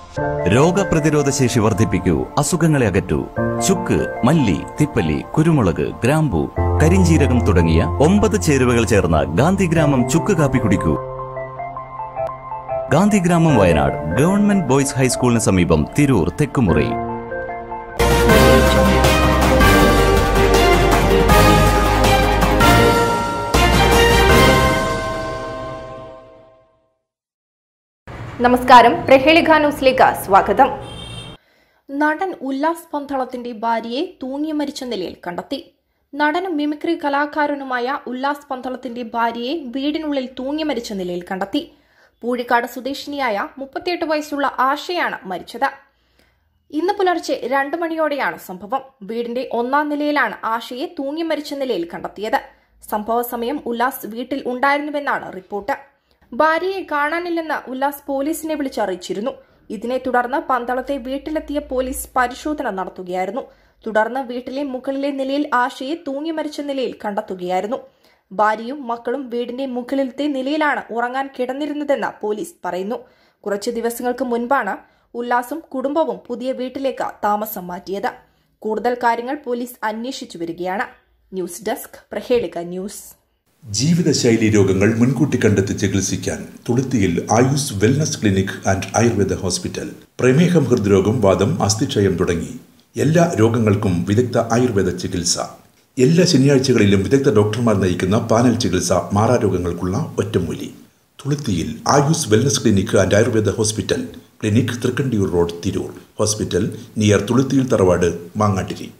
രോഗപ്രതിരോധ ശേഷി വർദ്ധിപ്പിക്കൂ അസുഖങ്ങളെ അകറ്റൂ ചുക്ക് മല്ലി തിപ്പല്ലി കുരുമുളക് ഗ്രാമ്പു കരിഞ്ചീരകം തുടങ്ങിയ ഒമ്പത് ചേരുവകൾ ചേർന്ന ഗാന്ധിഗ്രാമം ചുക്ക് കാപ്പി കുടിക്കൂ ഗാന്ധിഗ്രാമം വയനാട് ഗവൺമെന്റ് ബോയ്സ് ഹൈസ്കൂളിന് സമീപം തിരൂർ തെക്കുമുറി നമസ്കാരം പ്രഹേളിക ന്യൂസിലേക്ക് സ്വാഗതം നടൻ ഉല്ലാസ് പന്തളത്തിന്റെ ഭാര്യയെ തൂങ്ങി മരിച്ച നിലയിൽ കണ്ടെത്തി നടനും മിമിക്രി കലാകാരനുമായ ഉല്ലാസ് പന്തളത്തിന്റെ ഭാര്യയെ വീടിനുള്ളിൽ തൂങ്ങി മരിച്ച നിലയിൽ കണ്ടെത്തി പൂഴിക്കാട് സ്വദേശിനിയായ മുപ്പത്തിയെട്ട് വയസ്സുള്ള ആശയാണ് മരിച്ചത് ഇന്ന് പുലർച്ചെ രണ്ട് മണിയോടെയാണ് സംഭവം വീടിന്റെ ഒന്നാം നിലയിലാണ് ആശയെ തൂങ്ങി മരിച്ച നിലയിൽ കണ്ടെത്തിയത് സംഭവ സമയം ഉല്ലാസ് വീട്ടിൽ ഉണ്ടായിരുന്നുവെന്നാണ് റിപ്പോർട്ട് ഭാര്യയെ കാണാനില്ലെന്ന് ഉല്ലാസ് പോലീസിനെ വിളിച്ചറിയിച്ചിരുന്നു ഇതിനെ തുടർന്ന് പന്തളത്തെ വീട്ടിലെത്തിയ പോലീസ് പരിശോധന നടത്തുകയായിരുന്നു തുടർന്ന് വീട്ടിലെ മുകളിലെ നിലയിൽ ആശയെ തൂങ്ങി മരിച്ച നിലയിൽ കണ്ടെത്തുകയായിരുന്നു ഭാര്യയും മക്കളും വീടിന്റെ മുകളിലത്തെ നിലയിലാണ് ഉറങ്ങാൻ കിടന്നിരുന്നതെന്ന് പോലീസ് പറയുന്നു കുറച്ചു ദിവസങ്ങൾക്ക് മുൻപാണ് ഉല്ലാസും കുടുംബവും പുതിയ വീട്ടിലേക്ക് താമസം മാറ്റിയത് കൂടുതൽ കാര്യങ്ങൾ പോലീസ് അന്വേഷിച്ചു വരികയാണ് ന്യൂസ് ഡെസ്ക് പ്രഹേളിക ന്യൂസ് ജീവിതശൈലി രോഗങ്ങൾ മുൻകൂട്ടി കണ്ടെത്തി ചികിത്സിക്കാൻ തുളുത്തിയിൽ Ayus wellness clinic and Ayurveda hospital പ്രമേഹം ഹൃദ്രോഗം വാദം അസ്ഥിക്ഷയം തുടങ്ങി എല്ലാ രോഗങ്ങൾക്കും വിദഗ്ധ ആയുർവേദ ചികിത്സ എല്ലാ ശനിയാഴ്ചകളിലും വിദഗ്ധ ഡോക്ടർമാർ നയിക്കുന്ന പാനൽ ചികിത്സ മാറാരോഗങ്ങൾക്കുള്ള ഒറ്റമൂലി തുളുത്തിയിൽ Ayus wellness clinic and Ayurveda hospital clinic Thrikkandiyur road Tirur hospital near തുളുത്തിയിൽ തറവാട് മാങ്ങാട്ടിരി